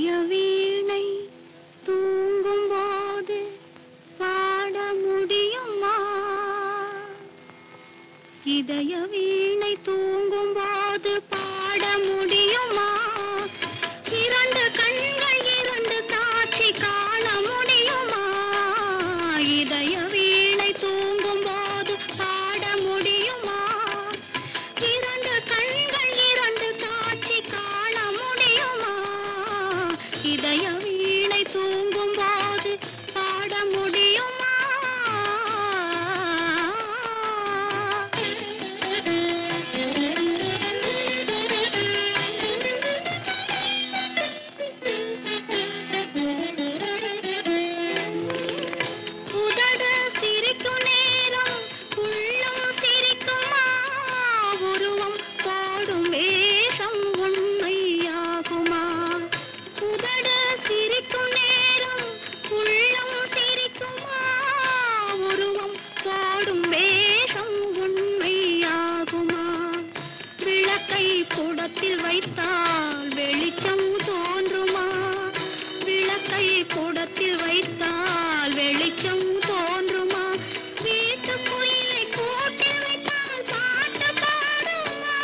இதய வீணை தூங்கும் போது பாட முடியுமா இதய வீணை தூங்கும் போது பாட முடியுமா இரண்டு கண்கள் இரண்டு காட்சி காண முடியுமா இதய வீணை தூங்கும் போது பாட முடியுமா இரண்டு கண்கள் இரண்டு காட்சி காண முடியுமா இதய வீணை தூங்கும் போது பாட முடியுமா உதடு சிரிக்கும் நேரம் உள்ளம் சிரிக்குமா உருவம் போடும் வேஷம் உண்மையாகுமா உதடு சிரிக்கும் நேரம் உள்ளம் சிரிக்குமா உருவம் போடும் வேஷம் உண்மையாகுமா விளக்கை குடத்தில் வைத்தால் வெளிச்சம் தோன்றுமா விளக்கை குடத்தில் வைத்தால் வெளிச்சம் தோன்றுமா வீட்டு குயிலை கூட்டில் வைத்தால் பாட்டு பாடுமா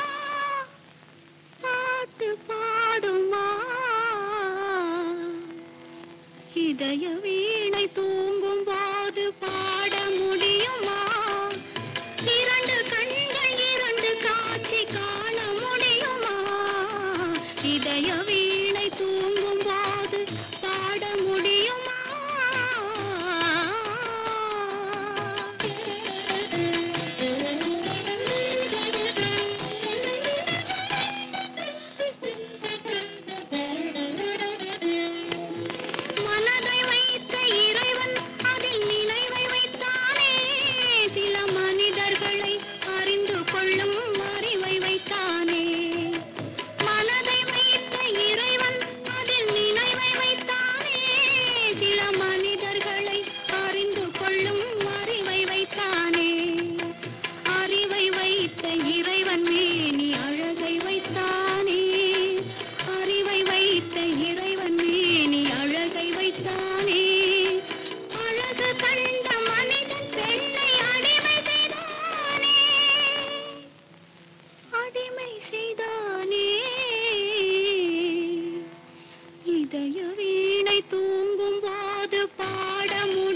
பாட்டு பாடுமா இதய வீணை தூங்கும் போது பாட முடியுமா இரண்டு கண்கள் இரண்டு காட்சி காண முடியுமா இதய வீணை தூங்கும் போது பாட முடியுமா மனதை வைத்த இறைவன் அதில் நினைவை வைத்தானே சில மனிதர்களை அறிந்து கொள்ளும் அறிவை வைத்தானே மனதை வைத்த இறைவன் அதில் நினைவை வைத்தானே சில மனிதர்களை அறிந்து கொள்ளும் அறிவை வைத்தானே அறிவை வைத்த இறைவன் மேனி அழகை வைத்தானே அறிவை வைத்த இறைவன் மேனி அழகை வைத்தானே அழகு கண்ட மனிதன் பெண்ணை அடிமை செய்தானே அடிமை செய்தானே இதய வீணை தூங்கும் போது பாட முடியுமா